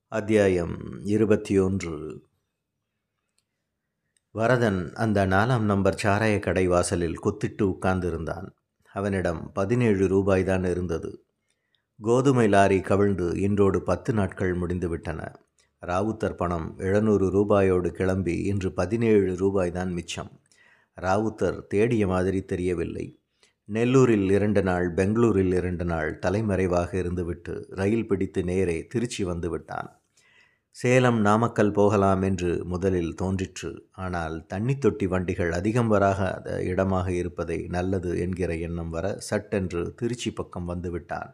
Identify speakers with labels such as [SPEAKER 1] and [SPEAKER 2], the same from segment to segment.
[SPEAKER 1] அத்தியாயம் இருபத்தி ஒன்று வரதன் அந்த நாலாம் நம்பர் சாராய கடை வாசலில் குத்திட்டு உட்கார்ந்திருந்தான் அவனிடம் பதினேழு ரூபாய்தான் இருந்தது கோதுமை லாரி கவிழ்ந்து இன்றோடு பத்து நாட்கள் முடிந்துவிட்டன ராவுத்தர் பணம் எழுநூறு ரூபாயோடு கிளம்பி இன்று பதினேழு ரூபாய்தான் மிச்சம் ராவுத்தர் தேடிய மாதிரி தெரியவில்லை நெல்லூரில் இரண்டு நாள் பெங்களூரில் இரண்டு நாள் தலைமறைவாக இருந்துவிட்டு ரயில் பிடித்து நேரே திருச்சி வந்து விட்டான் சேலம் நாமக்கல் போகலாம் என்று முதலில் தோன்றிற்று ஆனால் தண்ணி தொட்டி வண்டிகள் அதிகம் வராத இடமாக இருப்பதை நல்லது என்கிற எண்ணம் வர சட்டென்று திருச்சி பக்கம் வந்துவிட்டான்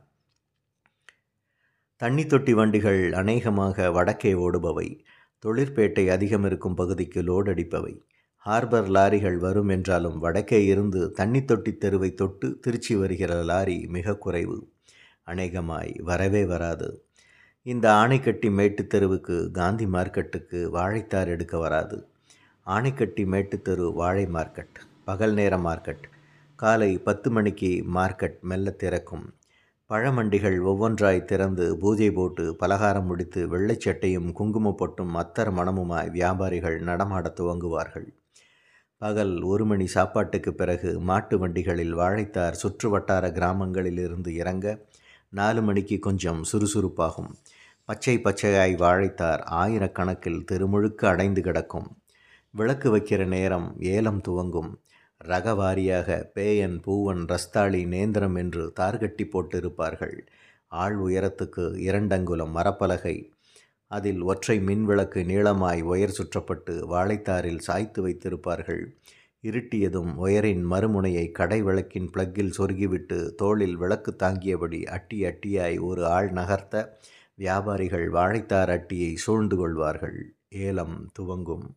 [SPEAKER 1] தண்ணி தொட்டி வண்டிகள் அநேகமாக வடக்கே ஓடுபவை தொழிற்பேட்டை அதிகம் இருக்கும் பகுதிக்கு லோட் அடிப்பவை ஹார்பர் லாரிகள் வரும் என்றாலும் வடக்கே இருந்து தண்ணி தொட்டி தெருவை தொட்டு திருச்சி வருகிற லாரி மிக குறைவு அநேகமாய் வரவே வராது இந்த ஆணைக்கட்டி மேட்டு தெருவுக்கு காந்தி மார்க்கெட்டுக்கு வாழைத்தார் எடுக்க வராது ஆணைக்கட்டி மேட்டு தெரு வாழை மார்க்கெட் பகல் நேர மார்க்கெட் காலை பத்து மணிக்கு மார்க்கெட் மெல்ல திறக்கும் பழமண்டிகள் ஒவ்வொன்றாய் திறந்து பூஜை போட்டு பலகாரம் முடித்து வெள்ளைச்சட்டையும் குங்கும பொட்டும் அத்தர் மணமுமாய் வியாபாரிகள் நடமாடத் துவங்குவார்கள் பகல் ஒரு மணி சாப்பாட்டுக்கு பிறகு மாட்டு வண்டிகளில் வாழைத்தார் சுற்று வட்டார கிராமங்களிலிருந்து இறங்க நாலு மணிக்கு கொஞ்சம் சுறுசுறுப்பாகும் பச்சை பச்சையாய் வாழைத்தார் ஆயிரக்கணக்கில் தெருமுழுக்க அடைந்து கிடக்கும் விளக்கு வைக்கிற நேரம் ஏலம் துவங்கும் ரகவாரியாக பேயன் பூவன் ரஸ்தாளி நேந்திரம் என்று தார்கட்டி போட்டிருப்பார்கள் ஆள் உயரத்துக்கு இரண்டங்குலம் மரப்பலகை அதில் ஒற்றை மின்விளக்கு நீளமாய் ஒயர் சுற்றப்பட்டு வாழைத்தாரில் சாய்த்து வைத்திருப்பார்கள் இருட்டியதும் ஒயரின் மறுமுனையை கடை விளக்கின் பிளக்கில் சொருகிவிட்டு தோளில் விளக்கு தாங்கியபடி அட்டி அட்டியாய் ஒரு ஆள் நகர்த்த வியாபாரிகள் வாழைத்தார் அட்டியை சூழ்ந்து கொள்வார்கள் ஏலம் துவங்கும்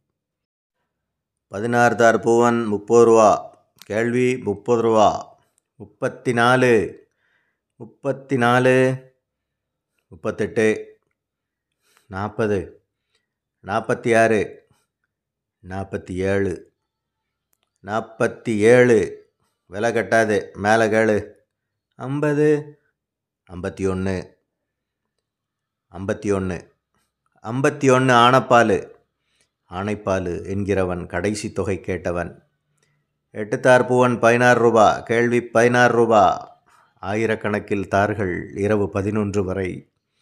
[SPEAKER 1] பதினாறு தார் பூவன் முப்பது ரூபா கேள்வி முப்பது ரூபா முப்பத்தி நாலு முப்பத்தி நாலு முப்பத்தெட்டு நாற்பது நாற்பத்தி ஆறு நாற்பத்தி ஏழு நாற்பத்தி ஏழு விலை கட்டாது மேலே கேளு ஐம்பது ஐம்பத்தி ஒன்று ஐம்பத்தி ஒன்று ஐம்பத்தி ஒன்று ஆனப்பால் ஆனைப்பால் என்கிறவன் கடைசி தொகை கேட்டவன் எட்டு பூவன் பதினாறு ரூபா கேள்வி பதினாறு ரூபா ஆயிரக்கணக்கில் தார்கள் இரவு பதினொன்று வரை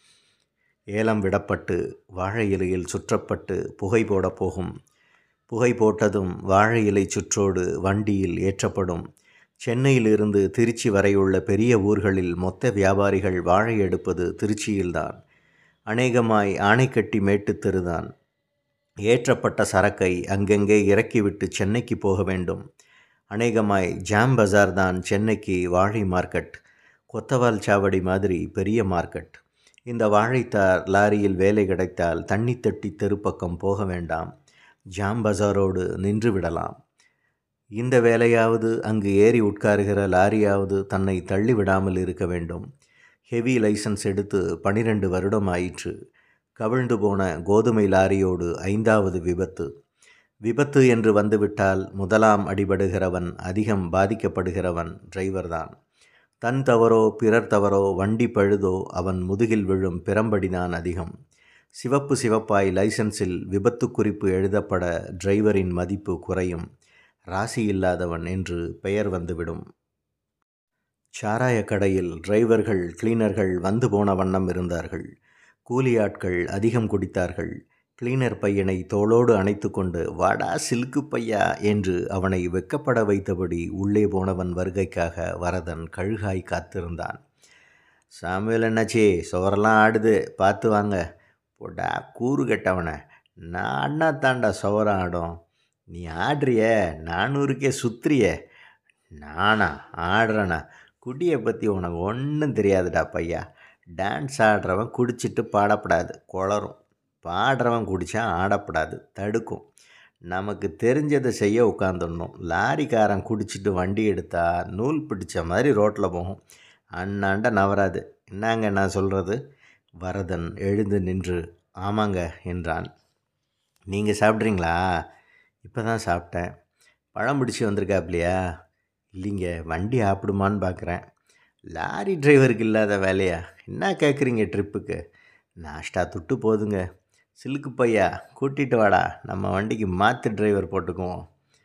[SPEAKER 1] ஏலம் விடப்பட்டு வாழை இலையில் சுற்றப்பட்டு புகை போட போகும் புகை போட்டதும் வாழை இலை சுற்றோடு வண்டியில் ஏற்றப்படும் சென்னையிலிருந்து திருச்சி வரையுள்ள பெரிய ஊர்களில் மொத்த வியாபாரிகள் வாழை எடுப்பது திருச்சியில்தான் அநேகமாய் ஆணைக்கட்டி மேட்டுத் தெருதான் ஏற்றப்பட்ட சரக்கை அங்கங்கே இறக்கிவிட்டு சென்னைக்கு போக வேண்டும் அநேகமாய் ஜாம் பஜார் தான் சென்னைக்கு வாழை மார்க்கெட் கொத்தவால் சாவடி மாதிரி பெரிய மார்க்கெட் இந்த வாழைத்தார் லாரியில் வேலை கிடைத்தால் தண்ணி தட்டி தெருப்பக்கம் போக வேண்டாம் ஜாம் பஜாரோடு நின்று விடலாம் இந்த வேலையாவது அங்கு ஏறி உட்காருகிற லாரியாவது தன்னை தள்ளி விடாமல் இருக்க வேண்டும் ஹெவி லைசன்ஸ் எடுத்து பனிரெண்டு வருடம் ஆயிற்று கவிழ்ந்து போன கோதுமை லாரியோடு ஐந்தாவது விபத்து விபத்து என்று வந்துவிட்டால் முதலாம் அடிபடுகிறவன் அதிகம் பாதிக்கப்படுகிறவன் டிரைவர்தான் தன் தவறோ பிறர் தவறோ வண்டி பழுதோ அவன் முதுகில் விழும் பிறம்படிதான் அதிகம் சிவப்பு சிவப்பாய் லைசன்ஸில் விபத்து குறிப்பு எழுதப்பட டிரைவரின் மதிப்பு குறையும் ராசி இல்லாதவன் என்று பெயர் வந்துவிடும் சாராய கடையில் டிரைவர்கள் கிளீனர்கள் வந்து போன வண்ணம் இருந்தார்கள் கூலி ஆட்கள் அதிகம் குடித்தார்கள் கிளீனர் பையனை தோளோடு அணைத்து கொண்டு வாடா சில்கு பையா என்று அவனை வெக்கப்பட வைத்தபடி உள்ளே போனவன் வருகைக்காக வரதன் கழுகாய் காத்திருந்தான் சாமுவேல் என்னாச்சி சுவரெல்லாம் ஆடுது பார்த்து வாங்க போடா கூறு கெட்டவனை நான் அண்ணா தாண்டா சுவரம் ஆடும் நீ ஆடுறிய நானூறுக்கே சுத்துறிய நானா ஆடுறேண்ணா குடியை பற்றி உனக்கு ஒன்றும் தெரியாதுடா பையா டான்ஸ் ஆடுறவன் குடிச்சிட்டு பாடப்படாது குளரும் பாடுறவன் குடித்தா ஆடப்படாது தடுக்கும் நமக்கு தெரிஞ்சதை செய்ய உட்காந்துடணும் லாரிக்காரன் குடிச்சிட்டு வண்டி எடுத்தால் நூல் பிடிச்ச மாதிரி ரோட்டில் போகும் அண்ணாண்ட நவராது என்னங்க நான் சொல்கிறது வரதன் எழுந்து நின்று ஆமாங்க என்றான் நீங்கள் சாப்பிட்றீங்களா இப்போ தான் சாப்பிட்டேன் பழம் பிடிச்சி வந்திருக்காப்லையா இல்லைங்க வண்டி ஆப்பிடுமான்னு பார்க்குறேன் லாரி டிரைவருக்கு இல்லாத வேலையா என்ன கேட்குறீங்க ட்ரிப்புக்கு நாஷ்டா துட்டு போதுங்க சிலுக்கு பையா கூட்டிகிட்டு வாடா நம்ம வண்டிக்கு மாற்று டிரைவர் போட்டுக்குவோம்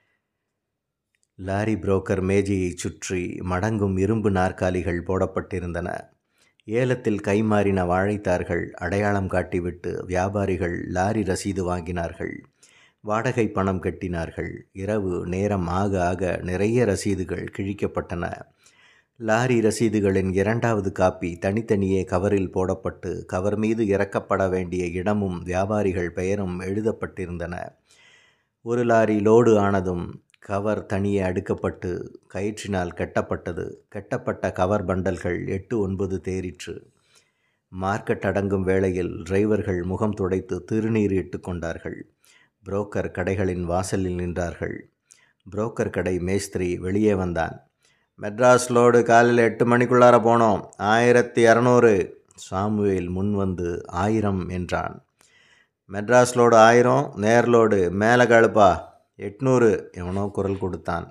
[SPEAKER 1] லாரி புரோக்கர் மேஜையை சுற்றி மடங்கும் இரும்பு நாற்காலிகள் போடப்பட்டிருந்தன ஏலத்தில் கைமாறின வாழைத்தார்கள் அடையாளம் காட்டிவிட்டு வியாபாரிகள் லாரி ரசீது வாங்கினார்கள் வாடகை பணம் கட்டினார்கள் இரவு நேரம் ஆக ஆக நிறைய ரசீதுகள் கிழிக்கப்பட்டன லாரி ரசீதுகளின் இரண்டாவது காப்பி தனித்தனியே கவரில் போடப்பட்டு கவர் மீது இறக்கப்பட வேண்டிய இடமும் வியாபாரிகள் பெயரும் எழுதப்பட்டிருந்தன ஒரு லாரி லோடு ஆனதும் கவர் தனியே அடுக்கப்பட்டு கயிற்றினால் கட்டப்பட்டது கட்டப்பட்ட கவர் பண்டல்கள் எட்டு ஒன்பது தேறிற்று மார்க்கெட் அடங்கும் வேளையில் டிரைவர்கள் முகம் துடைத்து திருநீர் இட்டு கொண்டார்கள் புரோக்கர் கடைகளின் வாசலில் நின்றார்கள் புரோக்கர் கடை மேஸ்திரி வெளியே வந்தான் மெட்ராஸ் லோடு காலையில் எட்டு மணிக்குள்ளார போனோம் ஆயிரத்தி இரநூறு சாமுவேல் முன் வந்து ஆயிரம் என்றான் மெட்ராஸ் லோடு ஆயிரம் நேர் லோடு மேலே கழுப்பா எட்நூறு எவனோ குரல் கொடுத்தான்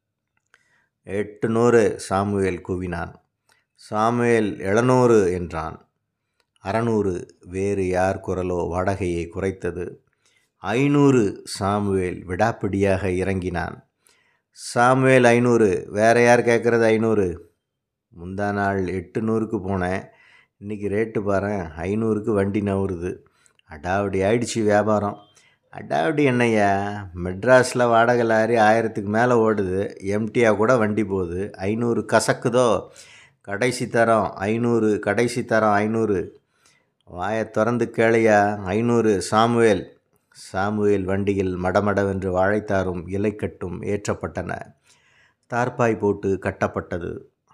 [SPEAKER 1] எட்டுநூறு சாமுவேல் கூவினான் சாமுவேல் எழுநூறு என்றான் அறநூறு வேறு யார் குரலோ வாடகையை குறைத்தது ஐநூறு சாமுவேல் விடாப்பிடியாக இறங்கினான் சாமுவேல் ஐநூறு வேற யார் கேட்குறது ஐநூறு முந்தா நாள் எட்டு நூறுக்கு போனேன் இன்றைக்கி ரேட்டு பாரு ஐநூறுக்கு வண்டி நவுறுது அடாவடி ஆயிடுச்சு வியாபாரம் அடாவடி என்னையா மெட்ராஸில் வாடகை லாரி ஆயிரத்துக்கு மேலே ஓடுது எம்டியாக கூட வண்டி போகுது ஐநூறு கசக்குதோ கடைசி தரம் ஐநூறு கடைசி தரம் ஐநூறு வாயை திறந்து கேளையா ஐநூறு சாமுவேல் சாமுவேல் வண்டியில் மடமடவென்று வாழைத்தாரும் இலைக்கட்டும் ஏற்றப்பட்டன தார்பாய் போட்டு கட்டப்பட்டது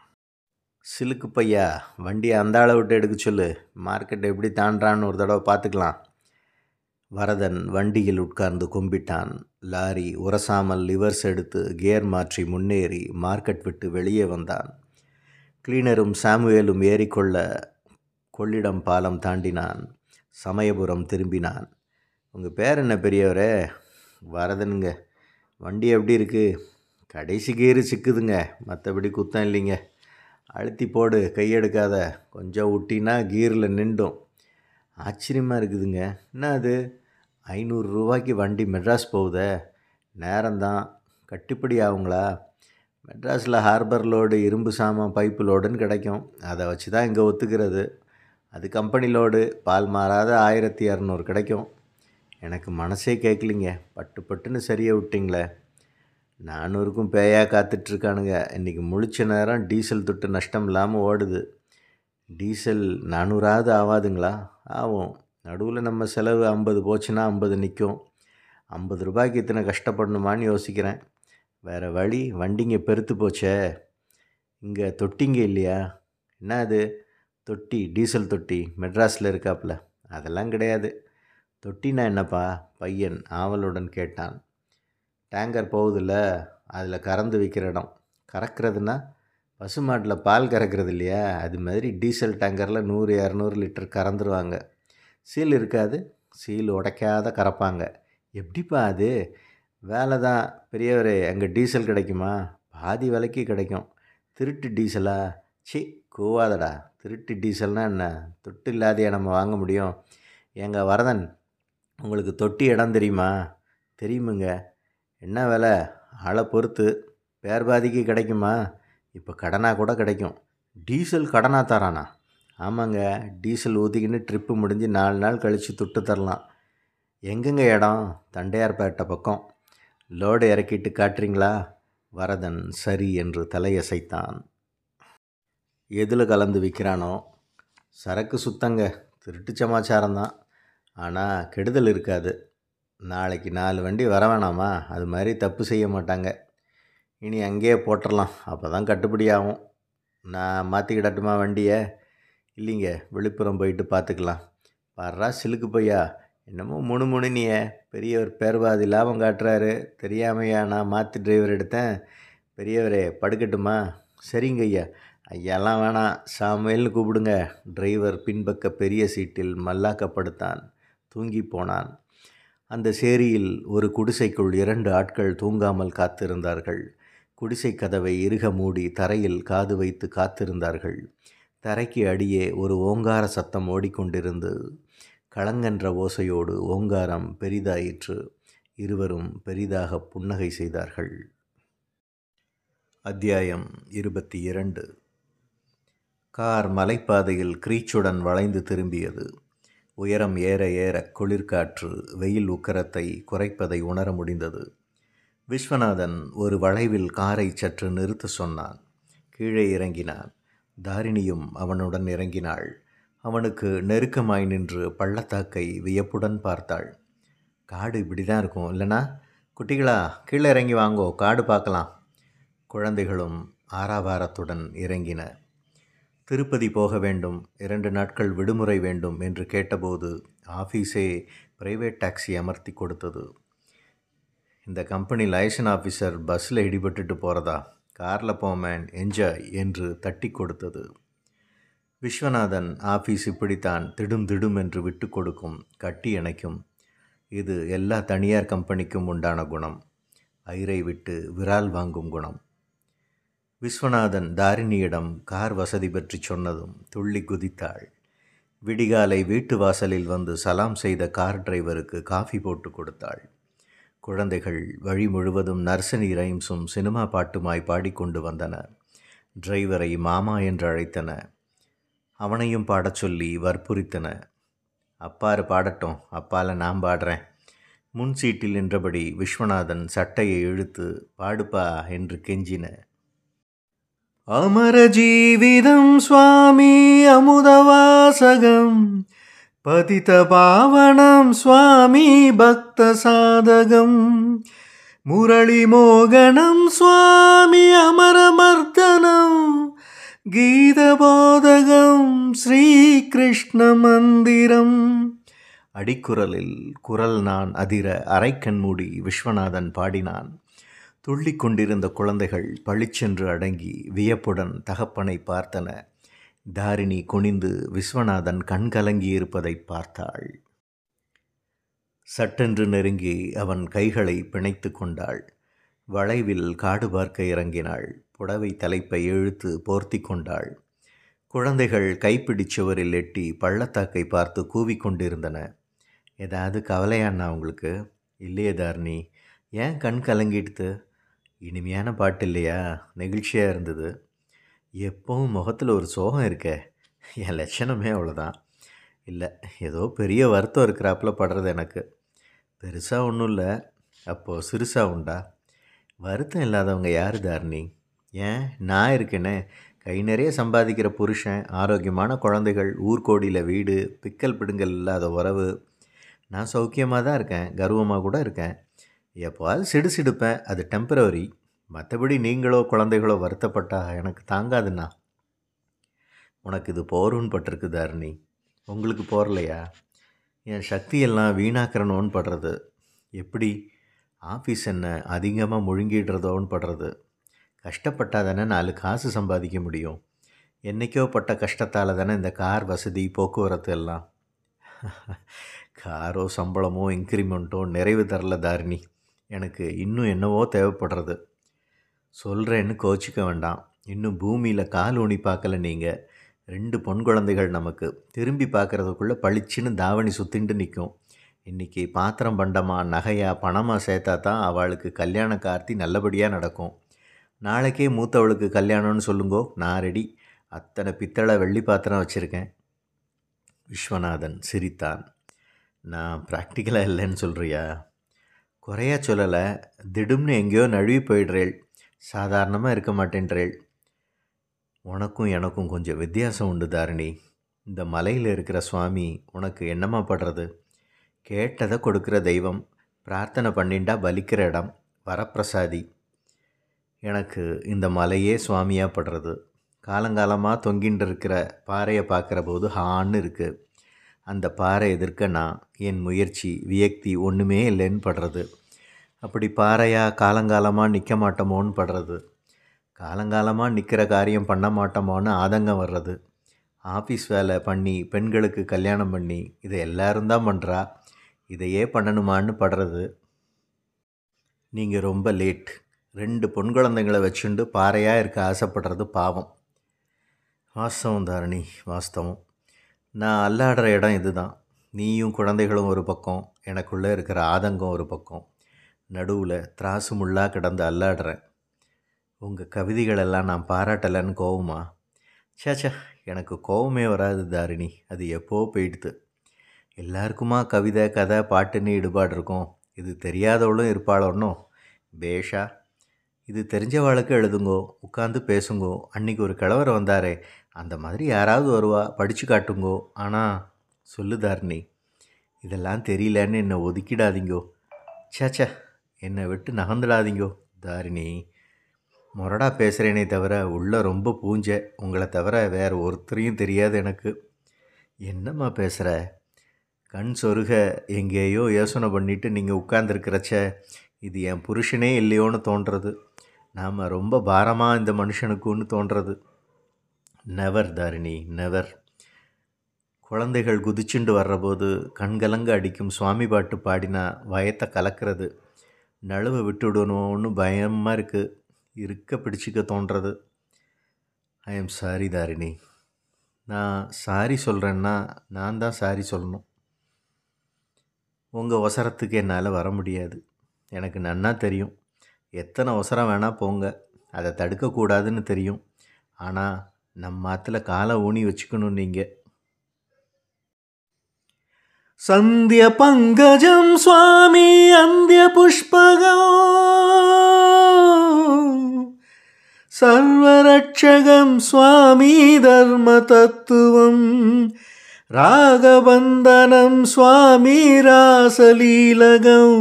[SPEAKER 1] சிலுக்கு பையா வண்டியை அந்த அளவு விட்டு எடுக்க சொல்லு மார்க்கெட் எப்படி தாண்டான்னு ஒரு தடவை பார்த்துக்கலாம் வரதன் வண்டியில் உட்கார்ந்து கும்பிட்டான் லாரி உரசாமல் லிவர்ஸ் எடுத்து கியர் மாற்றி முன்னேறி மார்க்கெட் விட்டு வெளியே வந்தான் கிளீனரும் சாமுவேலும் ஏறிக்கொள்ள கொள்ளிடம் பாலம் தாண்டினான் சமயபுரம் திரும்பினான் உங்கள் பேர் என்ன பெரியவரே வரதனுங்க வண்டி எப்படி இருக்குது கடைசி கீறு சிக்குதுங்க மற்றபடி குத்தம் இல்லைங்க அழுத்தி போடு கையெடுக்காத கொஞ்சம் விட்டினா கீரில் நின்றும் ஆச்சரியமாக இருக்குதுங்க என்ன அது ஐநூறு ரூபாய்க்கு வண்டி மெட்ராஸ் போகுதே நேரம்தான் கட்டுப்படி ஆகுங்களா மெட்ராஸில் ஹார்பர் லோடு இரும்பு சாமான் பைப்பு லோடுன்னு கிடைக்கும் அதை வச்சு தான் இங்கே ஒத்துக்கிறது அது கம்பெனி லோடு பால் மாறாத ஆயிரத்தி இரநூறு கிடைக்கும் எனக்கு மனசே கேட்கலிங்க பட்டு பட்டுன்னு சரியாக விட்டிங்களே நானூறுக்கும் பேயாக காத்துட்ருக்கானுங்க இன்றைக்கி முழிச்ச நேரம் டீசல் தொட்டு நஷ்டம் இல்லாமல் ஓடுது டீசல் நானூறாவது ஆகாதுங்களா ஆகும் நடுவில் நம்ம செலவு ஐம்பது போச்சுன்னா ஐம்பது நிற்கும் ஐம்பது ரூபாய்க்கு இத்தனை கஷ்டப்படணுமான்னு யோசிக்கிறேன் வேறு வழி வண்டிங்க பெருத்து போச்சே இங்கே தொட்டிங்க இல்லையா என்ன அது தொட்டி டீசல் தொட்டி மெட்ராஸில் இருக்காப்புல அதெல்லாம் கிடையாது தொட்டினா என்னப்பா பையன் ஆவலுடன் கேட்டான் டேங்கர் போகுதுல்ல அதில் கறந்து விற்கிற இடம் கறக்கிறதுனா பசுமாட்டில் பால் கறக்கிறது இல்லையா அது மாதிரி டீசல் டேங்கரில் நூறு இரநூறு லிட்டர் கறந்துருவாங்க சீல் இருக்காது சீல் உடைக்காத கறப்பாங்க எப்படிப்பா அது வேலை தான் பெரியவரே அங்கே டீசல் கிடைக்குமா பாதி விலைக்கு கிடைக்கும் திருட்டு டீசலா சி கூவாதடா திருட்டு டீசல்னால் என்ன தொட்டு இல்லாதையா நம்ம வாங்க முடியும் எங்க வரதன் உங்களுக்கு தொட்டி இடம் தெரியுமா தெரியுமுங்க என்ன விலை ஆளை பொறுத்து பேர் பாதிக்கு கிடைக்குமா இப்போ கடனாக கூட கிடைக்கும் டீசல் கடனாக தரானா ஆமாங்க டீசல் ஊற்றிக்கின்னு ட்ரிப்பு முடிஞ்சு நாலு நாள் கழித்து துட்டு தரலாம் எங்கெங்க இடம் தண்டையார்பேட்டை பக்கம் லோடு இறக்கிட்டு காட்டுறீங்களா வரதன் சரி என்று தலையசைத்தான் எதில் கலந்து விற்கிறானோ சரக்கு சுத்தங்க திருட்டு சமாச்சாரம் தான் ஆனால் கெடுதல் இருக்காது நாளைக்கு நாலு வண்டி வர வேணாமா அது மாதிரி தப்பு செய்ய மாட்டாங்க இனி அங்கேயே போட்டுடலாம் அப்போ தான் கட்டுப்படி ஆகும் நான் மாற்றிக்கிடட்டுமா வண்டியை இல்லைங்க விழுப்புரம் போயிட்டு பார்த்துக்கலாம் பாடுறா சிலுக்கு பையா என்னமோ முணு முணுனிய பெரியவர் பேர்வாதி லாபம் காட்டுறாரு தெரியாமையா நான் மாற்றி டிரைவர் எடுத்தேன் பெரியவரே படுக்கட்டுமா சரிங்க ஐயா ஐயாலாம் வேணாம் சாமுவேல்னு கூப்பிடுங்க டிரைவர் பின்பக்க பெரிய சீட்டில் மல்லாக்கப்படுத்தான் தூங்கி போனான் அந்த சேரியில் ஒரு குடிசைக்குள் இரண்டு ஆட்கள் தூங்காமல் காத்திருந்தார்கள் குடிசை கதவை இறுக மூடி தரையில் காது வைத்து காத்திருந்தார்கள் தரைக்கு அடியே ஒரு ஓங்கார சத்தம் ஓடிக்கொண்டிருந்து களங்கென்ற ஓசையோடு ஓங்காரம் பெரிதாயிற்று இருவரும் பெரிதாக புன்னகை செய்தார்கள் அத்தியாயம் இருபத்தி இரண்டு கார் மலைப்பாதையில் கிரீச்சுடன் வளைந்து திரும்பியது உயரம் ஏற ஏற குளிர்காற்று வெயில் உக்கரத்தை குறைப்பதை உணர முடிந்தது விஸ்வநாதன் ஒரு வளைவில் காரை சற்று நிறுத்த சொன்னான் கீழே இறங்கினான் தாரிணியும் அவனுடன் இறங்கினாள் அவனுக்கு நெருக்கமாய் நின்று பள்ளத்தாக்கை வியப்புடன் பார்த்தாள் காடு இப்படி தான் இருக்கும் இல்லைனா குட்டிகளா கீழே இறங்கி வாங்கோ காடு பார்க்கலாம் குழந்தைகளும் ஆறாவாரத்துடன் இறங்கின திருப்பதி போக வேண்டும் இரண்டு நாட்கள் விடுமுறை வேண்டும் என்று கேட்டபோது ஆஃபீஸே பிரைவேட் டாக்ஸி அமர்த்தி கொடுத்தது இந்த கம்பெனி லைசன் ஆஃபீஸர் பஸ்ஸில் இடிபட்டுட்டு போகிறதா காரில் போமேன் என்ஜாய் என்று தட்டி கொடுத்தது விஸ்வநாதன் ஆஃபீஸ் இப்படித்தான் திடும் திடும் என்று விட்டு கொடுக்கும் கட்டி அணைக்கும் இது எல்லா தனியார் கம்பெனிக்கும் உண்டான குணம் ஐரை விட்டு விரால் வாங்கும் குணம் விஸ்வநாதன் தாரிணியிடம் கார் வசதி பற்றி சொன்னதும் துள்ளி குதித்தாள் விடிகாலை வீட்டு வாசலில் வந்து சலாம் செய்த கார் டிரைவருக்கு காஃபி போட்டு கொடுத்தாள் குழந்தைகள் வழி முழுவதும் நர்சனி ரைம்ஸும் சினிமா பாட்டுமாய் பாடிக்கொண்டு வந்தன டிரைவரை மாமா என்று அழைத்தன அவனையும் பாடச் சொல்லி வற்புறுத்தன அப்பாரு பாடட்டும் அப்பால நான் பாடுறேன் முன் சீட்டில் நின்றபடி விஸ்வநாதன் சட்டையை இழுத்து பாடுப்பா என்று கெஞ்சின அமர ஜீவிதம் சுவாமி அமுதவாசகம் பதித பாவனம் சுவாமி பக்த சாதகம் முரளி மோகனம் சுவாமி அமரமர்தனம் கீதபோதகம் ஸ்ரீகிருஷ்ண மந்திரம் அடிக்குரலில் குரல் நான் அதிர அரைக்கண் மூடி விஸ்வநாதன் பாடினான் துள்ளிக் கொண்டிருந்த குழந்தைகள் பளிச்சென்று அடங்கி வியப்புடன் தகப்பனை பார்த்தன தாரிணி குனிந்து விஸ்வநாதன் கண்கலங்கியிருப்பதை பார்த்தாள் சட்டென்று நெருங்கி அவன் கைகளை பிணைத்து கொண்டாள் வளைவில் காடு பார்க்க இறங்கினாள் புடவை தலைப்பை இழுத்து போர்த்தி கொண்டாள் குழந்தைகள் கைப்பிடிச்சுவரில் எட்டி பள்ளத்தாக்கை பார்த்து கூவிக்கொண்டிருந்தன ஏதாவது கவலையாண்ணா உங்களுக்கு இல்லையே தாரிணி ஏன் கண் கலங்கிடுத்து இனிமையான பாட்டு இல்லையா நெகிழ்ச்சியாக இருந்தது எப்பவும் முகத்தில் ஒரு சோகம் இருக்கே என் லட்சணமே அவ்வளோதான் இல்லை ஏதோ பெரிய வருத்தம் இருக்கிறாப்புல படுறது எனக்கு பெருசாக ஒன்றும் இல்லை அப்போது சிறுசாக உண்டா வருத்தம் இல்லாதவங்க யார் தாரிணி ஏன் நான் இருக்கேனே கை நிறைய சம்பாதிக்கிற புருஷன் ஆரோக்கியமான குழந்தைகள் ஊர்கோடியில் வீடு பிக்கல் பிடுங்கல் இல்லாத உறவு நான் சௌக்கியமாக தான் இருக்கேன் கர்வமாக கூட இருக்கேன் எப்போவாது சிடு சிடுப்பேன் அது டெம்பரவரி மற்றபடி நீங்களோ குழந்தைகளோ வருத்தப்பட்டா எனக்கு தாங்காதுண்ணா உனக்கு இது போருன்னு பட்டிருக்கு தாரிணி உங்களுக்கு போரலையா என் சக்தியெல்லாம் வீணாக்கிறனோன்னு படுறது எப்படி ஆஃபீஸ் என்ன அதிகமாக முழுங்கிடுறதோன்னு படுறது கஷ்டப்பட்டால் தானே நாலு காசு சம்பாதிக்க முடியும் என்றைக்கோ பட்ட கஷ்டத்தால் தானே இந்த கார் வசதி போக்குவரத்து எல்லாம் காரோ சம்பளமோ இன்க்ரிமெண்ட்டோ நிறைவு தரல தாரிணி எனக்கு இன்னும் என்னவோ தேவைப்படுறது சொல்கிறேன்னு கோச்சிக்க வேண்டாம் இன்னும் பூமியில் கால் ஊனி பார்க்கல நீங்கள் ரெண்டு பொன் குழந்தைகள் நமக்கு திரும்பி பார்க்குறதுக்குள்ளே பளிச்சுன்னு தாவணி சுற்றிண்டு நிற்கும் இன்றைக்கி பாத்திரம் பண்டமா நகையா பணமாக சேர்த்தா தான் அவளுக்கு கல்யாண கார்த்தி நல்லபடியாக நடக்கும் நாளைக்கே மூத்தவளுக்கு கல்யாணம்னு சொல்லுங்கோ நான் ரெடி அத்தனை பித்தளை வெள்ளி பாத்திரம் வச்சுருக்கேன் விஸ்வநாதன் சிரித்தான் நான் ப்ராக்டிக்கலாக இல்லைன்னு சொல்கிறியா குறையா சொல்லலை திடும்னு எங்கேயோ நழுவி போயிடுறேள் சாதாரணமாக இருக்க மாட்டேன்றேள் உனக்கும் எனக்கும் கொஞ்சம் வித்தியாசம் உண்டு தாரிணி இந்த மலையில் இருக்கிற சுவாமி உனக்கு என்னமா படுறது கேட்டதை கொடுக்குற தெய்வம் பிரார்த்தனை பண்ணிண்டா பலிக்கிற இடம் வரப்பிரசாதி எனக்கு இந்த மலையே சுவாமியாக படுறது காலங்காலமாக தொங்கின்னு இருக்கிற பாறையை பார்க்குற போது ஹான்னு இருக்குது அந்த பாறை எதிர்க்க நான் என் முயற்சி வியக்தி ஒன்றுமே இல்லைன்னு படுறது அப்படி பாறையாக காலங்காலமாக நிற்க மாட்டோமோன்னு படுறது காலங்காலமாக நிற்கிற காரியம் பண்ண மாட்டோமோன்னு ஆதங்கம் வர்றது ஆஃபீஸ் வேலை பண்ணி பெண்களுக்கு கல்யாணம் பண்ணி இதை எல்லாரும் தான் பண்ணுறா இதையே பண்ணணுமான்னு படுறது நீங்கள் ரொம்ப லேட் ரெண்டு பொன் குழந்தைங்களை வச்சுண்டு பாறையாக இருக்க ஆசைப்படுறது பாவம் வாஸ்தவம் தாரணி வாஸ்தவம் நான் அல்லாடுற இடம் இதுதான் நீயும் குழந்தைகளும் ஒரு பக்கம் எனக்குள்ளே இருக்கிற ஆதங்கம் ஒரு பக்கம் நடுவில் திராசு முள்ளாக கிடந்து அல்லாடுறேன் உங்கள் கவிதைகளெல்லாம் நான் பாராட்டலைன்னு கோவமா சேச்சா எனக்கு கோவமே வராது தாரிணி அது எப்போ போயிடுது எல்லாருக்குமா கவிதை கதை பாட்டுன்னு ஈடுபாடு இருக்கும் இது தெரியாதவளும் இருப்பாளோன்னோ பேஷா இது தெரிஞ்சவாளுக்கு எழுதுங்கோ உட்காந்து பேசுங்கோ அன்னைக்கு ஒரு கிழவர் வந்தாரே அந்த மாதிரி யாராவது வருவா படித்து காட்டுங்கோ ஆனால் சொல்லு தாரிணி இதெல்லாம் தெரியலன்னு என்னை ஒதுக்கிடாதீங்கோ சேச்சா என்னை விட்டு நகர்ந்துடாதீங்கோ தாரிணி முரடா பேசுகிறேனே தவிர உள்ளே ரொம்ப பூஞ்ச உங்களை தவிர வேறு ஒருத்தரையும் தெரியாது எனக்கு என்னம்மா பேசுகிற கண் சொருக எங்கேயோ யோசனை பண்ணிவிட்டு நீங்கள் உட்கார்ந்துருக்கிறச்ச இது என் புருஷனே இல்லையோன்னு தோன்றது நாம் ரொம்ப பாரமாக இந்த மனுஷனுக்குன்னு தோன்றது நெவர் தாரிணி நெவர் குழந்தைகள் குதிச்சுண்டு வர்றபோது கண்கலங்க அடிக்கும் சுவாமி பாட்டு பாடினா வயத்தை கலக்கிறது நழுவை விட்டுடணும்னு பயமாக இருக்குது இருக்க பிடிச்சிக்க தோன்றது ஐ எம் சாரி தாரிணி நான் சாரி சொல்கிறேன்னா நான் தான் சாரி சொல்லணும் உங்கள் அவசரத்துக்கு என்னால் வர முடியாது எனக்கு நன்னா தெரியும் எத்தனை அவசரம் வேணால் போங்க அதை தடுக்கக்கூடாதுன்னு தெரியும் ஆனால் நம்ம ஆற்றுல காலை ஊனி வச்சுக்கணும் நீங்கள் சந்திய பங்கஜம் சுவாமி அந்திய புஷ்பகம் சர்வரட்சகம் சுவாமி தர்ம தத்துவம் ராகபந்தனம் சுவாமி ராசலீலகம்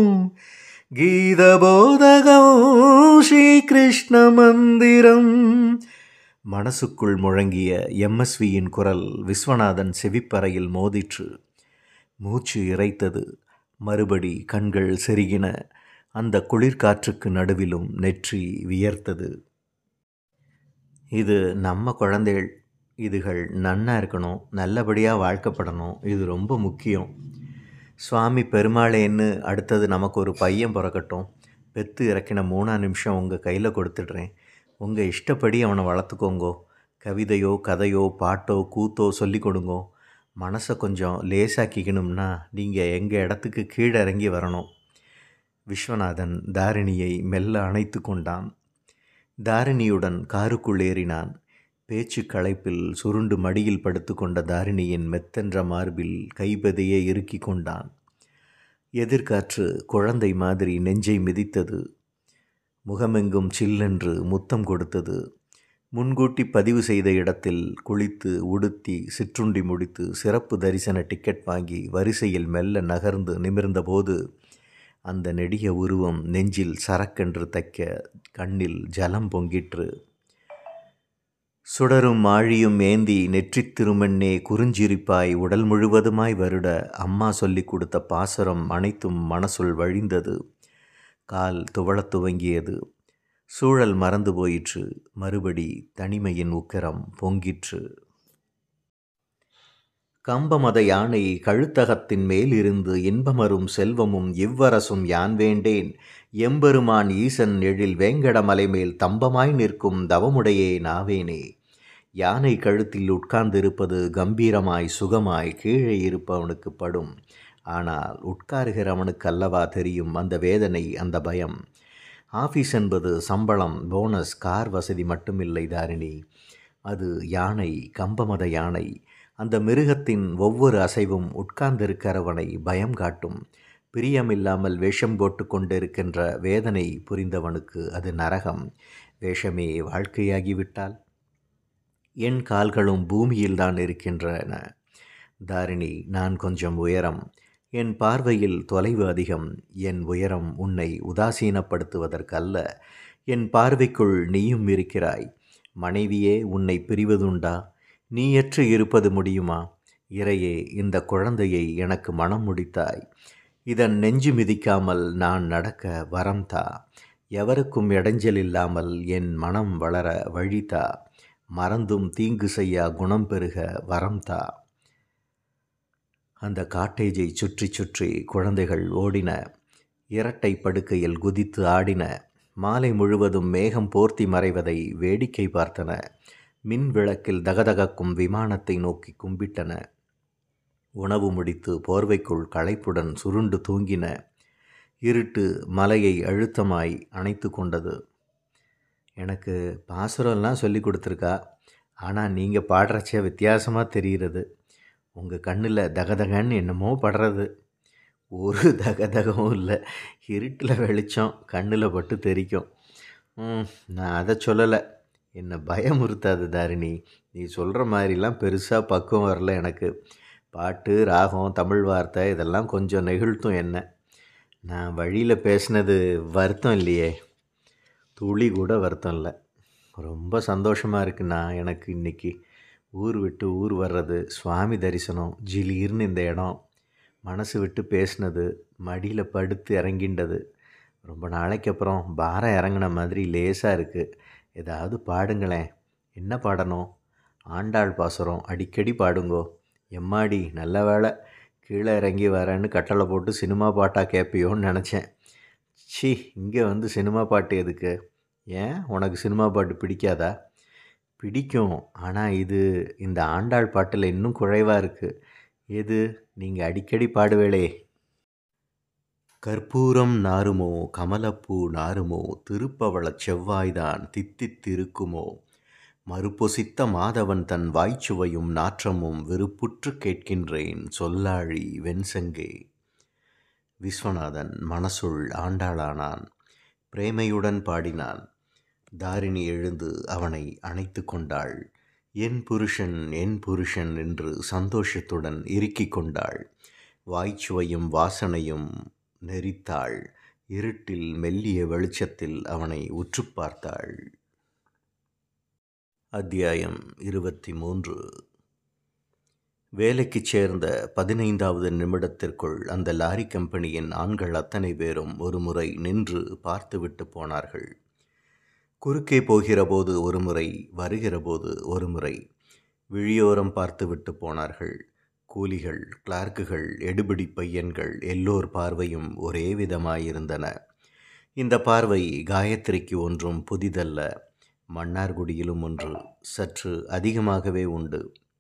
[SPEAKER 1] கீதபோதகம் ஸ்ரீகிருஷ்ண மந்திரம் மனசுக்குள் முழங்கிய எம்எஸ்வியின் குரல் விஸ்வநாதன் செவிப்பறையில் மோதிற்று மூச்சு இறைத்தது மறுபடி கண்கள் செருகின அந்த குளிர்காற்றுக்கு நடுவிலும் நெற்றி வியர்த்தது இது நம்ம குழந்தைகள் இதுகள் நன்னா இருக்கணும் நல்லபடியாக வாழ்க்கப்படணும் இது ரொம்ப முக்கியம் சுவாமி பெருமாளேன்னு அடுத்தது நமக்கு ஒரு பையன் பிறக்கட்டும் பெத்து இறக்கின மூணா நிமிஷம் உங்கள் கையில் கொடுத்துட்றேன் உங்கள் இஷ்டப்படி அவனை வளர்த்துக்கோங்கோ கவிதையோ கதையோ பாட்டோ கூத்தோ சொல்லி கொடுங்கோ மனசை கொஞ்சம் லேசாக்கிக்கணும்னா நீங்கள் எங்கள் இடத்துக்கு கீழே இறங்கி வரணும் விஸ்வநாதன் தாரிணியை மெல்ல அணைத்து கொண்டான் தாரிணியுடன் காருக்குள் ஏறினான் பேச்சு களைப்பில் சுருண்டு மடியில் படுத்து கொண்ட தாரிணியின் மெத்தென்ற மார்பில் கைபதையே இறுக்கி கொண்டான் எதிர்காற்று குழந்தை மாதிரி நெஞ்சை மிதித்தது முகமெங்கும் சில்லென்று முத்தம் கொடுத்தது முன்கூட்டி பதிவு செய்த இடத்தில் குளித்து உடுத்தி சிற்றுண்டி முடித்து சிறப்பு தரிசன டிக்கெட் வாங்கி வரிசையில் மெல்ல நகர்ந்து நிமிர்ந்தபோது அந்த நெடிய உருவம் நெஞ்சில் சரக்கென்று தைக்க கண்ணில் ஜலம் பொங்கிற்று சுடரும் ஆழியும் ஏந்தி நெற்றித் திருமண்ணே குறிஞ்சிரிப்பாய் உடல் முழுவதுமாய் வருட அம்மா சொல்லிக் கொடுத்த பாசரம் அனைத்தும் மனசுள் வழிந்தது கால் துவளத் துவங்கியது சூழல் மறந்து போயிற்று மறுபடி தனிமையின் உக்கரம் பொங்கிற்று கம்பமத யானை கழுத்தகத்தின் மேல் இருந்து இன்பமரும் செல்வமும் இவ்வரசும் யான் வேண்டேன் எம்பெருமான் ஈசன் எழில் வேங்கடமலை மேல் தம்பமாய் நிற்கும் தவமுடையே நாவேனே யானை கழுத்தில் உட்கார்ந்திருப்பது கம்பீரமாய் சுகமாய் கீழே இருப்பவனுக்கு படும் ஆனால் உட்காருகிறவனுக்கு அல்லவா தெரியும் அந்த வேதனை அந்த பயம் ஆஃபீஸ் என்பது சம்பளம் போனஸ் கார் வசதி மட்டுமில்லை தாரிணி அது யானை கம்பமத யானை அந்த மிருகத்தின் ஒவ்வொரு அசைவும் உட்கார்ந்திருக்கிறவனை பயம் காட்டும் பிரியமில்லாமல் வேஷம் போட்டு கொண்டிருக்கின்ற வேதனை புரிந்தவனுக்கு அது நரகம் வேஷமே வாழ்க்கையாகிவிட்டால் என் கால்களும் பூமியில்தான் இருக்கின்றன தாரிணி நான் கொஞ்சம் உயரம் என் பார்வையில் தொலைவு அதிகம் என் உயரம் உன்னை உதாசீனப்படுத்துவதற்கல்ல என் பார்வைக்குள் நீயும் இருக்கிறாய் மனைவியே உன்னை பிரிவதுண்டா நீயற்று இருப்பது முடியுமா இறையே இந்த குழந்தையை எனக்கு மனம் முடித்தாய் இதன் நெஞ்சு மிதிக்காமல் நான் நடக்க வரம் தா எவருக்கும் இடைஞ்சல் இல்லாமல் என் மனம் வளர வழிதா மறந்தும் தீங்கு செய்யா குணம் பெருக வரம் தா அந்த காட்டேஜை சுற்றி சுற்றி குழந்தைகள் ஓடின இரட்டை படுக்கையில் குதித்து ஆடின மாலை முழுவதும் மேகம் போர்த்தி மறைவதை வேடிக்கை பார்த்தன மின் விளக்கில் தகதகக்கும் விமானத்தை நோக்கி கும்பிட்டன உணவு முடித்து போர்வைக்குள் களைப்புடன் சுருண்டு தூங்கின இருட்டு மலையை அழுத்தமாய் அணைத்து கொண்டது எனக்கு பாசுரம்லாம் சொல்லி கொடுத்துருக்கா ஆனால் நீங்கள் பாடுறச்சே வித்தியாசமாக தெரிகிறது உங்கள் கண்ணில் தகதகன்னு என்னமோ படுறது ஒரு தகதகவும் இல்லை இருட்டில் வெளிச்சம் கண்ணில் பட்டு தெரிக்கும் ம், நான் அதை சொல்லலை என்னை பயமுறுத்தாது தாரிணி நீ சொல்கிற மாதிரிலாம் பெருசாக பக்குவம் வரல எனக்கு பாட்டு ராகம் தமிழ் வார்த்தை இதெல்லாம் கொஞ்சம் நெகிழ்த்தும் என்ன நான் வழியில் பேசினது வருத்தம் இல்லையே துளி கூட வருத்தம் இல்லை ரொம்ப சந்தோஷமாக இருக்குண்ணா எனக்கு இன்றைக்கி ஊர் விட்டு ஊர் வர்றது சுவாமி தரிசனம் ஜிலீர்னு இந்த இடம் மனசு விட்டு பேசினது மடியில் படுத்து இறங்கிண்டது ரொம்ப நாளைக்கு அப்புறம் பாரம் இறங்கின மாதிரி லேசாக இருக்குது ஏதாவது பாடுங்களேன் என்ன பாடணும் ஆண்டாள் பாசுரம் அடிக்கடி பாடுங்கோ எம்மாடி நல்ல வேளை கீழே இறங்கி வரேன்னு கட்டளை போட்டு சினிமா பாட்டாக கேட்பியோன்னு நினச்சேன் சி இங்கே வந்து சினிமா பாட்டு எதுக்கு ஏன் உனக்கு சினிமா பாட்டு பிடிக்காதா பிடிக்கும் ஆனால் இது இந்த ஆண்டாள் பாட்டில் இன்னும் குறைவாக இருக்குது எது நீங்கள் அடிக்கடி பாடுவேளே கற்பூரம் நாருமோ கமலப்பூ நாருமோ திருப்பவளச் செவ்வாய்தான் தித்தித்திருக்குமோ மறுபொசித்த மாதவன் தன் வாய்ச்சுவையும் நாற்றமும் வெறுப்புற்று கேட்கின்றேன் சொல்லாழி வெண்சங்கே விஸ்வநாதன் மனசுள் ஆண்டாளானான் பிரேமையுடன் பாடினான் தாரிணி எழுந்து அவனை அணைத்து கொண்டாள் என் புருஷன் என் புருஷன் என்று சந்தோஷத்துடன் இறுக்கிக் கொண்டாள் வாய்ச்சுவையும் வாசனையும் நெறித்தாள் இருட்டில் மெல்லிய வெளிச்சத்தில் அவனை உற்று பார்த்தாள் அத்தியாயம் இருபத்தி மூன்று வேலைக்குச் சேர்ந்த பதினைந்தாவது நிமிடத்திற்குள் அந்த லாரி கம்பெனியின் ஆண்கள் அத்தனை பேரும் ஒரு முறை நின்று பார்த்துவிட்டு போனார்கள் குறுக்கே போகிறபோது ஒரு முறை வருகிறபோது ஒரு முறை விழியோரம் பார்த்துவிட்டு போனார்கள் கூலிகள் கிளார்க்குகள் எடுபிடி பையன்கள் எல்லோர் பார்வையும் ஒரே விதமாயிருந்தன இந்த பார்வை காயத்ரிக்கு ஒன்றும் புதிதல்ல மன்னார்குடியிலும் ஒன்று சற்று அதிகமாகவே உண்டு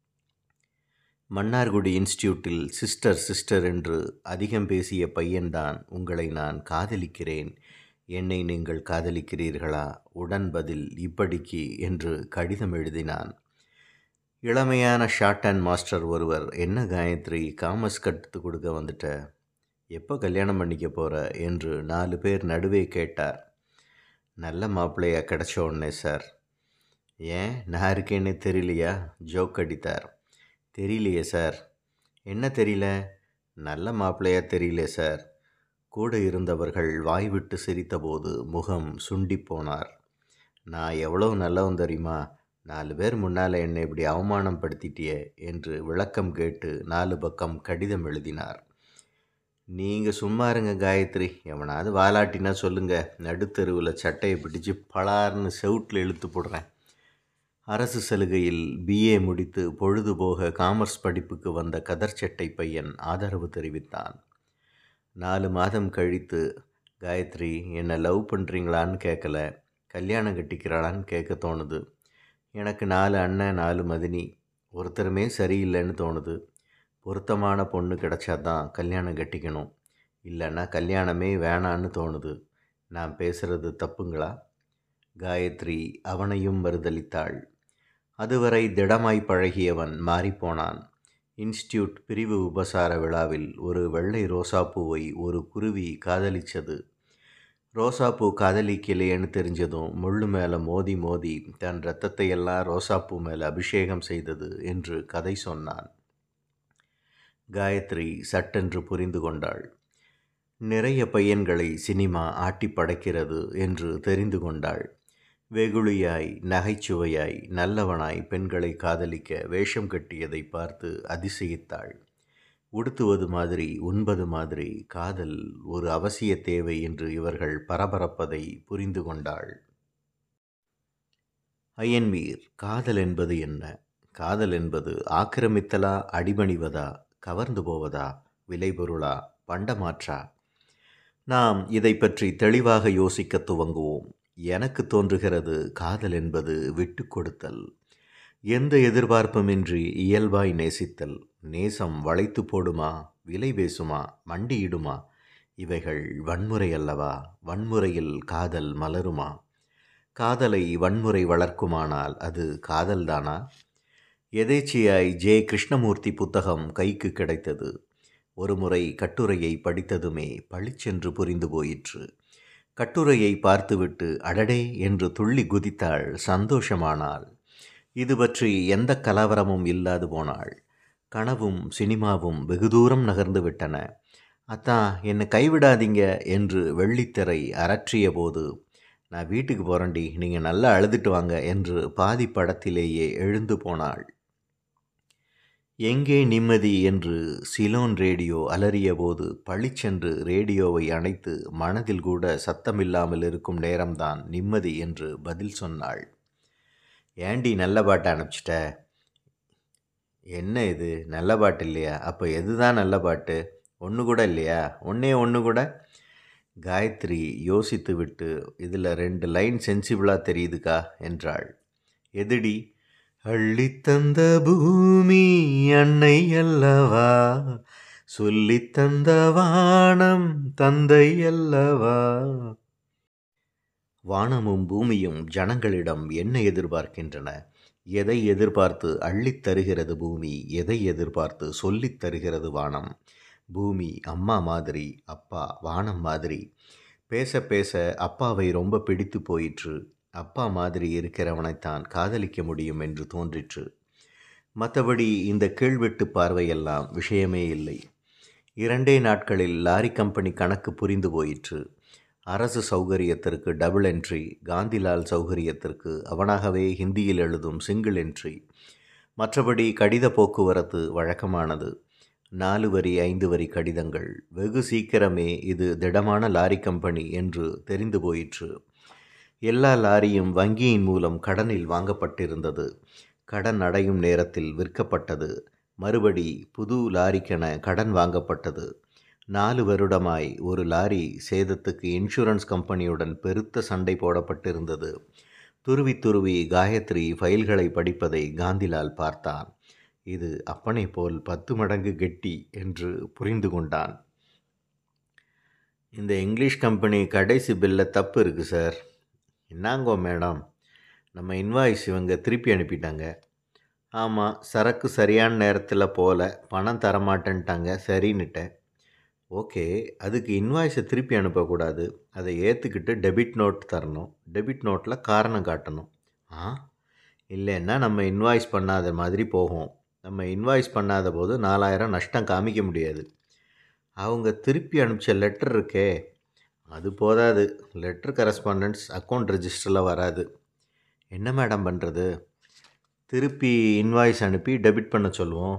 [SPEAKER 1] மன்னார்குடி இன்ஸ்டியூட்டில் சிஸ்டர் சிஸ்டர் என்று அதிகம் பேசிய பையன்தான் உங்களை நான் காதலிக்கிறேன் என்னை நீங்கள் காதலிக்கிறீர்களா உடன் பதில் இப்படிக்கு என்று கடிதம் எழுதினான் இளமையான ஷார்ட் அண்ட் மாஸ்டர் ஒருவர் என்ன காயத்ரி காமர்ஸ் கற்று கொடுக்க வந்துட்ட எப்போ கல்யாணம் பண்ணிக்க போகிற என்று நாலு பேர் நடுவே கேட்டார் நல்ல மாப்பிள்ளையா கிடச்ச உடனே சார் ஏன் நான் இருக்கேன்னே தெரியலையா ஜோக் அடித்தார் தெரியலையே சார் என்ன தெரியல நல்ல மாப்பிள்ளையா தெரியல சார் கூட இருந்தவர்கள் வாய்விட்டு சிரித்தபோது முகம் சுண்டி போனார் நான் எவ்வளவு நல்லவன் தெரியுமா நாலு பேர் முன்னால் என்னை இப்படி அவமானம் படுத்திட்டியே என்று விளக்கம் கேட்டு நாலு பக்கம் கடிதம் எழுதினார் நீங்கள் சும்மா இருங்க காயத்ரி எவனாவது வாலாட்டினா சொல்லுங்க நடுத்தெருவில் சட்டையை பிடிச்சு பலார்னு செவுட்டில் இழுத்து போடுறேன் அரசு சலுகையில் பிஏ முடித்து பொழுதுபோக காமர்ஸ் படிப்புக்கு வந்த கதர் சட்டை பையன் ஆதரவு தெரிவித்தான் நாலு மாதம் கழித்து காயத்ரி என்னை லவ் பண்ணுறீங்களான்னு கேட்கல கல்யாணம் கட்டிக்கிறாளான்னு கேட்க தோணுது எனக்கு நாலு அண்ணன் நாலு மதினி ஒருத்தருமே சரியில்லைன்னு தோணுது பொருத்தமான பொண்ணு கிடைச்சாதான் கல்யாணம் கட்டிக்கணும் இல்லைன்னா கல்யாணமே வேணான்னு தோணுது நான் பேசுகிறது தப்புங்களா காயத்ரி அவனையும் மறுதளித்தாள் அதுவரை திடமாய் பழகியவன் மாறிப்போனான் இன்ஸ்டியூட் பிரிவு உபசார விழாவில் ஒரு வெள்ளை ரோசாப்பூவை ஒரு குருவி காதலிச்சது ரோசாப்பூ காதலிக்கலையேன்னு தெரிஞ்சதும் முள்ளு மேலே மோதி மோதி தன் இரத்தத்தை எல்லாம் ரோசாப்பூ மேலே அபிஷேகம் செய்தது என்று கதை சொன்னான் காயத்ரி சட்டென்று புரிந்து கொண்டாள் நிறைய பையன்களை சினிமா ஆட்டி படைக்கிறது என்று தெரிந்து கொண்டாள் வெகுளியாய் நகைச்சுவையாய் நல்லவனாய் பெண்களை காதலிக்க வேஷம் கட்டியதை பார்த்து அதிசயித்தாள் உடுத்துவது மாதிரி உண்பது மாதிரி காதல் ஒரு அவசிய தேவை என்று இவர்கள் பரபரப்பதை புரிந்து கொண்டாள் அயன்மீர் காதல் என்பது என்ன காதல் என்பது ஆக்கிரமித்தலா அடிபணிவதா கவர்ந்து போவதா விளைபொருளா பண்டமாற்றா நாம் இதை பற்றி தெளிவாக யோசிக்க துவங்குவோம் எனக்கு தோன்றுகிறது காதல் என்பது விட்டு கொடுத்தல் எந்த எதிர்பார்ப்புமின்றி இயல்பாய் நேசித்தல் நேசம் வளைத்து போடுமா விலை பேசுமா மண்டியிடுமா இவைகள் வன்முறை அல்லவா வன்முறையில் காதல் மலருமா காதலை வன்முறை வளர்க்குமானால் அது காதல்தானா எதேச்சியாய் ஜே கிருஷ்ணமூர்த்தி புத்தகம் கைக்கு கிடைத்தது ஒருமுறை கட்டுரையை படித்ததுமே பளிச்சென்று புரிந்து போயிற்று கட்டுரையை பார்த்துவிட்டு அடடே என்று துள்ளி குதித்தாள் சந்தோஷமானாள் இது பற்றி எந்த கலவரமும் இல்லாது போனாள் கனவும் சினிமாவும் வெகு தூரம் நகர்ந்து விட்டன அத்தான் என்னை கைவிடாதீங்க என்று வெள்ளித்திரை அரற்றிய போது நான் வீட்டுக்கு போகிறேன்டி நீங்கள் நல்லா அழுதுட்டு வாங்க என்று பாதி படத்திலேயே எழுந்து போனாள் எங்கே நிம்மதி என்று சிலோன் ரேடியோ அலறிய போது பளிச்சென்று ரேடியோவை அணைத்து மனதில் கூட சத்தமில்லாமல் இருக்கும் நேரம்தான் நிம்மதி என்று பதில் சொன்னாள் ஏண்டி நல்ல பாட்டை அனுப்பிச்சிட்ட என்ன இது நல்ல பாட்டு இல்லையா அப்போ எதுதான் நல்ல பாட்டு ஒன்று கூட இல்லையா ஒன்றே ஒன்று கூட காயத்ரி யோசித்து விட்டு இதில் ரெண்டு லைன் சென்சிபிளாக தெரியுதுக்கா என்றாள் எதுடி அள்ளித்தந்த பூமி அன்னை அல்லவா சொல்லித்தந்த வானம் தந்தை அல்லவா வானமும் பூமியும் ஜனங்களிடம் என்ன எதிர்பார்க்கின்றன எதை எதிர்பார்த்து அள்ளித் தருகிறது பூமி எதை எதிர்பார்த்து சொல்லித் தருகிறது வானம் பூமி அம்மா மாதிரி அப்பா வானம் மாதிரி பேச பேச அப்பாவை ரொம்ப பிடித்து போயிற்று அப்பா மாதிரி இருக்கிறவனைத்தான் காதலிக்க முடியும் என்று தோன்றிற்று மற்றபடி இந்த கீழ்வெட்டு பார்வையெல்லாம் விஷயமே இல்லை இரண்டே நாட்களில் லாரி கம்பெனி கணக்கு புரிந்து போயிற்று அரசு சௌகரியத்திற்கு டபுள் என்ட்ரி காந்திலால் சௌகரியத்திற்கு அவனாகவே ஹிந்தியில் எழுதும் சிங்கிள் என்ட்ரி மற்றபடி கடித போக்குவரத்து வழக்கமானது நாலு வரி ஐந்து வரி கடிதங்கள் வெகு சீக்கிரமே இது திடமான லாரி கம்பெனி என்று தெரிந்து போயிற்று எல்லா லாரியும் வங்கியின் மூலம் கடனில் வாங்கப்பட்டிருந்தது கடன் அடையும் நேரத்தில் விற்கப்பட்டது மறுபடி புது லாரிக்கென கடன் வாங்கப்பட்டது நாலு வருடமாய் ஒரு லாரி சேதத்துக்கு இன்சூரன்ஸ் கம்பெனியுடன் பெருத்த சண்டை போடப்பட்டிருந்தது துருவி துருவி காயத்ரி ஃபைல்களை படிப்பதை காந்திலால் பார்த்தான் இது அப்பனை போல் பத்து மடங்கு கெட்டி என்று புரிந்து கொண்டான் இந்த இங்கிலீஷ் கம்பெனி கடைசி பில்லில் தப்பு இருக்குது சார் என்னாங்கோ மேடம் நம்ம இன்வாய்ஸ் இவங்க திருப்பி அனுப்பிட்டாங்க ஆமாம் சரக்கு சரியான நேரத்தில் போல பணம் தரமாட்டேன்ட்டாங்க சரின்னுட்டேன் ஓகே அதுக்கு இன்வாய்ஸை திருப்பி அனுப்பக்கூடாது அதை ஏற்றுக்கிட்டு டெபிட் நோட் தரணும் டெபிட் நோட்டில் காரணம் காட்டணும் ஆ இல்லைன்னா நம்ம இன்வாய்ஸ் பண்ணாத மாதிரி போகும் நம்ம இன்வாய்ஸ் பண்ணாத போது நாலாயிரம் நஷ்டம் காமிக்க முடியாது அவங்க திருப்பி அனுப்பிச்ச லெட்டர் இருக்கே அது போதாது லெட்டர் கரஸ்பாண்டன்ஸ் அக்கௌண்ட் ரெஜிஸ்டரில் வராது என்ன மேடம் பண்ணுறது திருப்பி இன்வாய்ஸ் அனுப்பி டெபிட் பண்ண சொல்லுவோம்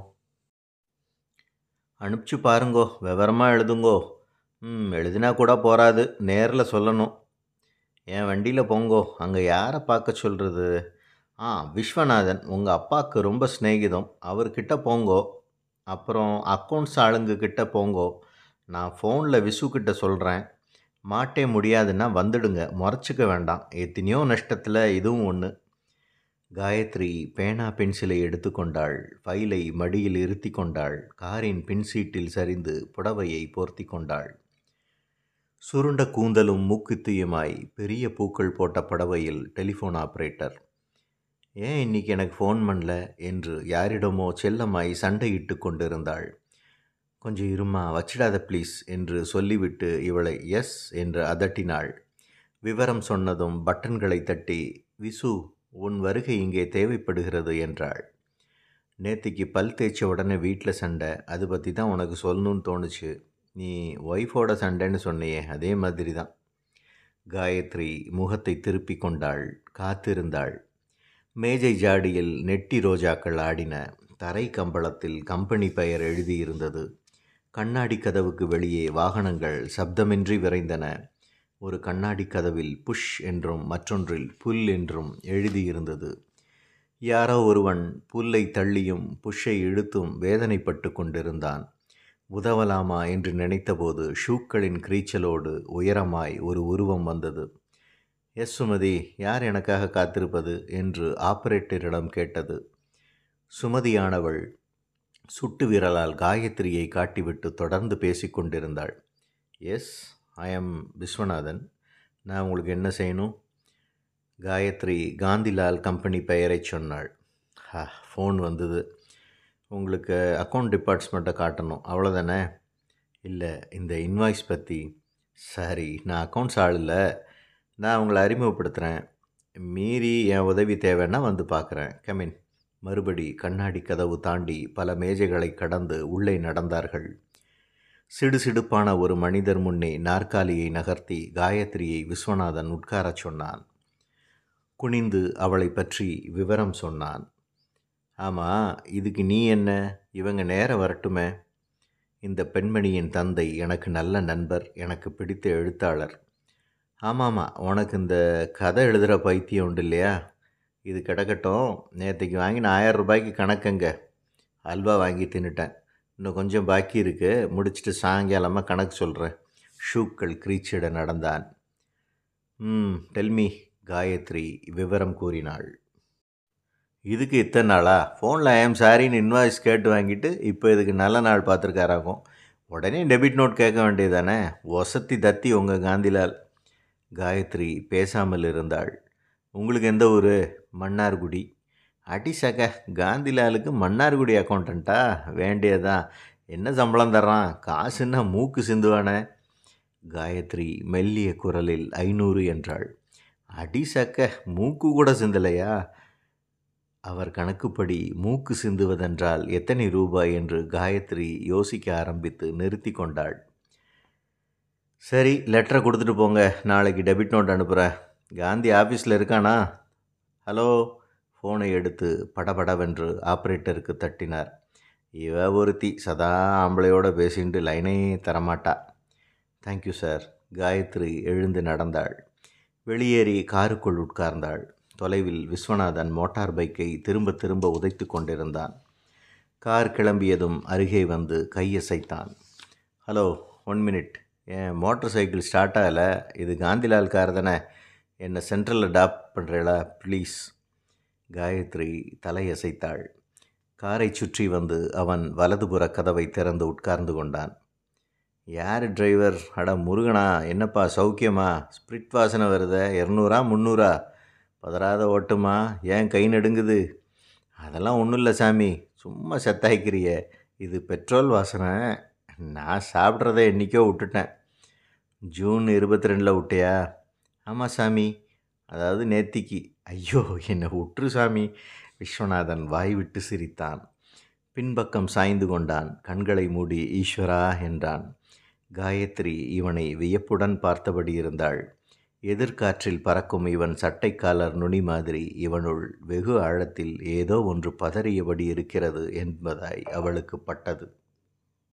[SPEAKER 1] அனுப்பிச்சு பாருங்கோ விவரமாக எழுதுங்கோ ம் எழுதினா கூட போகாது நேரில் சொல்லணும் என் வண்டியில் போங்கோ அங்கே யாரை பார்க்க சொல்கிறது ஆ விஸ்வநாதன் உங்கள் அப்பாவுக்கு ரொம்ப சிநேகிதம் அவர்கிட்ட போங்கோ அப்புறம் அக்கௌண்ட்ஸ் ஆளுங்கக்கிட்ட போங்கோ நான் ஃபோனில் விசுக்கிட்ட சொல்கிறேன் மாட்டே முடியாதுன்னா வந்துடுங்க முறைச்சிக்க வேண்டாம் எத்தனையோ நஷ்டத்தில் இதுவும் ஒன்று காயத்ரி பேனா பென்சிலை எடுத்துக்கொண்டாள் ஃபைலை மடியில் இருத்தி கொண்டாள் காரின் பின்சீட்டில் சரிந்து புடவையை போர்த்தி கொண்டாள் சுருண்ட கூந்தலும் மூக்குத்தியுமாய் பெரிய பூக்கள் போட்ட புடவையில் டெலிஃபோன் ஆப்ரேட்டர் ஏன் இன்னைக்கு எனக்கு ஃபோன் பண்ணல என்று யாரிடமோ செல்லமாய் சண்டையிட்டு கொண்டிருந்தாள் கொஞ்சம் இருமா வச்சிடாத ப்ளீஸ் என்று சொல்லிவிட்டு இவளை எஸ் என்று அதட்டினாள் விவரம் சொன்னதும் பட்டன்களை தட்டி விசு உன் வருகை இங்கே தேவைப்படுகிறது என்றாள் நேத்திக்கு பல் தேய்ச்ச உடனே வீட்டில் சண்டை அது பற்றி தான் உனக்கு சொல்லணும்னு தோணுச்சு நீ ஒய்ஃபோட சண்டைன்னு சொன்னியே அதே மாதிரி தான் காயத்ரி முகத்தை திருப்பி கொண்டாள் காத்திருந்தாள் மேஜை ஜாடியில் நெட்டி ரோஜாக்கள் ஆடின தரை கம்பளத்தில் கம்பெனி பெயர் எழுதியிருந்தது கண்ணாடி கதவுக்கு வெளியே வாகனங்கள் சப்தமின்றி விரைந்தன ஒரு கண்ணாடி கதவில் புஷ் என்றும் மற்றொன்றில் புல் என்றும் எழுதியிருந்தது யாரோ ஒருவன் புல்லை தள்ளியும் புஷ்ஷை இழுத்தும் வேதனைப்பட்டு கொண்டிருந்தான் உதவலாமா என்று நினைத்தபோது ஷூக்களின் கிரீச்சலோடு உயரமாய் ஒரு உருவம் வந்தது எஸ் சுமதி யார் எனக்காக காத்திருப்பது என்று ஆபரேட்டரிடம் கேட்டது சுமதியானவள் சுட்டு விரலால் காயத்ரியை காட்டிவிட்டு தொடர்ந்து பேசிக்கொண்டிருந்தாள் எஸ் ஐ எம் விஸ்வநாதன் நான் உங்களுக்கு என்ன செய்யணும் காயத்ரி காந்திலால் கம்பெனி பெயரை சொன்னாள் ஹா ஃபோன் வந்தது உங்களுக்கு அக்கௌண்ட் டிபார்ட்மெண்ட்டை காட்டணும் அவ்வளோதானே இல்லை இந்த இன்வாய்ஸ் பற்றி சரி நான் அக்கௌண்ட்ஸ் ஆள் இல்லை நான் உங்களை அறிமுகப்படுத்துகிறேன் மீறி என் உதவி தேவைன்னா வந்து பார்க்குறேன் கமின் மறுபடி கண்ணாடி கதவு தாண்டி பல மேஜைகளை கடந்து உள்ளே நடந்தார்கள் சிடுசிடுப்பான ஒரு மனிதர் முன்னே நாற்காலியை நகர்த்தி காயத்ரியை விஸ்வநாதன் உட்காரச் சொன்னான் குனிந்து அவளை பற்றி விவரம் சொன்னான் ஆமாம் இதுக்கு நீ என்ன இவங்க நேரம் வரட்டுமே இந்த பெண்மணியின் தந்தை எனக்கு நல்ல நண்பர் எனக்கு பிடித்த எழுத்தாளர் ஆமாம்மா உனக்கு இந்த கதை எழுதுகிற பைத்தியம் உண்டு இல்லையா இது கிடக்கட்டும் நேற்றுக்கு வாங்கின ஆயிரம் ரூபாய்க்கு கணக்குங்க அல்வா வாங்கி தின்னுட்டேன் இன்னும் கொஞ்சம் பாக்கி இருக்கு முடிச்சுட்டு சாயங்காலமாக கணக்கு சொல்கிறேன் ஷூக்கள் கிரீச்சிட நடந்தான் ம் டெல்மி காயத்ரி விவரம் கூறினாள் இதுக்கு இத்தனை நாளா ஃபோனில் ஐஎம் சாரின்னு இன்வாய்ஸ் கேட்டு வாங்கிட்டு இப்போ இதுக்கு நல்ல நாள் பார்த்துருக்காராகும் உடனே டெபிட் நோட் கேட்க வேண்டியதானே ஒசத்தி தத்தி உங்கள் காந்திலால் காயத்ரி பேசாமல் இருந்தாள் உங்களுக்கு எந்த ஊர் மன்னார்குடி அடி சக காந்திலாலுக்கு மன்னார்குடி அக்கௌண்டண்ட்டா வேண்டியதான் என்ன சம்பளம் தர்றான் காசுன்னா மூக்கு சிந்துவானே காயத்ரி மெல்லிய குரலில் ஐநூறு என்றாள் அடி சக்க மூக்கு கூட சிந்தலையா அவர் கணக்குப்படி மூக்கு சிந்துவதென்றால் எத்தனை ரூபாய் என்று காயத்ரி யோசிக்க ஆரம்பித்து நிறுத்தி கொண்டாள் சரி லெட்டரை கொடுத்துட்டு போங்க நாளைக்கு டெபிட் நோட் அனுப்புகிறேன் காந்தி ஆஃபீஸில் இருக்கானா ஹலோ ஃபோனை எடுத்து படபடவென்று ஆப்ரேட்டருக்கு தட்டினார் இவ ஒருத்தி சதா ஆம்பளையோட பேசிட்டு லைனே தரமாட்டா தேங்க்யூ சார் காயத்ரி எழுந்து நடந்தாள் வெளியேறி காருக்குள் உட்கார்ந்தாள் தொலைவில் விஸ்வநாதன் மோட்டார் பைக்கை திரும்ப திரும்ப உதைத்து கொண்டிருந்தான் கார் கிளம்பியதும் அருகே வந்து கையசைத்தான் ஹலோ ஒன் மினிட் என் மோட்டர் சைக்கிள் ஸ்டார்ட் ஆகலை இது காந்திலால் கார் தானே என்னை சென்ட்ரலில் டாப் பண்ணுறீங்களா ப்ளீஸ் காயத்ரி தலையசைத்தாள் காரை சுற்றி வந்து அவன் வலதுபுற கதவை திறந்து உட்கார்ந்து கொண்டான் யார் டிரைவர் அட முருகனா என்னப்பா சௌக்கியமா ஸ்பிரிட் வாசனை வருத இரநூறா முந்நூறா பதறாத ஓட்டுமா ஏன் கை நடுங்குது அதெல்லாம் ஒன்றும் இல்லை சாமி சும்மா செத்தாய்க்கிறிய இது பெட்ரோல் வாசனை நான் சாப்பிட்றத என்றைக்கோ விட்டுட்டேன் ஜூன் இருபத்தி ரெண்டில் விட்டியா ஆமாம் சாமி அதாவது நேத்திக்கு ஐயோ என்னை விட்டுரு சாமி விஸ்வநாதன் வாய் விட்டு சிரித்தான் பின்பக்கம் சாய்ந்து கொண்டான் கண்களை மூடி ஈஸ்வரா என்றான் காயத்ரி இவனை வியப்புடன் பார்த்தபடி இருந்தாள் எதிர்காற்றில் பறக்கும் இவன் சட்டைக்காலர் நுனி மாதிரி இவனுள் வெகு ஆழத்தில் ஏதோ ஒன்று பதறியபடி இருக்கிறது என்பதாய் அவளுக்கு பட்டது